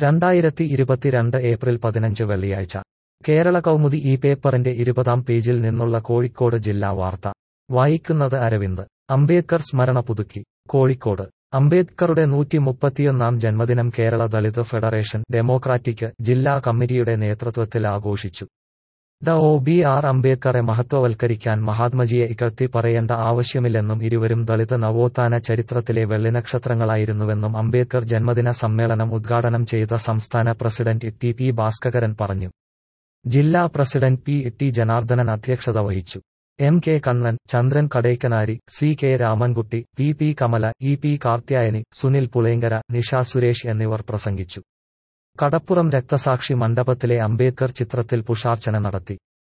രണ്ടായിരത്തി ഇരുപത്തിരണ്ട് ഏപ്രിൽ പതിനഞ്ച് വെള്ളിയാഴ്ച കേരള കൗമുദി ഈ പേപ്പറിന്റെ ഇരുപതാം പേജിൽ നിന്നുള്ള കോഴിക്കോട് ജില്ലാ വാർത്ത വായിക്കുന്നത് അരവിന്ദ് അംബേദ്കർ സ്മരണ പുതുക്കി കോഴിക്കോട് അംബേദ്കറുടെ നൂറ്റി മുപ്പത്തിയൊന്നാം ജന്മദിനം കേരള ദളിത് ഫെഡറേഷൻ ഡെമോക്രാറ്റിക് ജില്ലാ കമ്മിറ്റിയുടെ നേതൃത്വത്തിൽ ആഘോഷിച്ചു ഡ ഒ ബി ആർ അംബേദ്കറെ മഹത്വവൽക്കരിക്കാൻ മഹാത്മജിയെ ഇകഴ്ത്തി പറയേണ്ട ആവശ്യമില്ലെന്നും ഇരുവരും ദളിത് നവോത്ഥാന ചരിത്രത്തിലെ വെള്ളിനക്ഷത്രങ്ങളായിരുന്നുവെന്നും അംബേദ്കർ ജന്മദിന സമ്മേളനം ഉദ്ഘാടനം ചെയ്ത സംസ്ഥാന പ്രസിഡന്റ് ടി പി ഭാസ്കരൻ പറഞ്ഞു ജില്ലാ പ്രസിഡന്റ് പി ടി ജനാർദ്ദനൻ അധ്യക്ഷത വഹിച്ചു M K Kannan Chandran Kadekkanari C K Ramankutty P P Kamala E P Karthyayani Sunil Pulenkara Nisha Suresh എന്നിവർ പ്രസംഗിച്ചു കടപ്പുറം രക്തസാക്ഷി മണ്ഡപത്തിലെ അംബേദ്കർ ചിത്രത്തിൽ പുഷാർച്ചന നടത്തി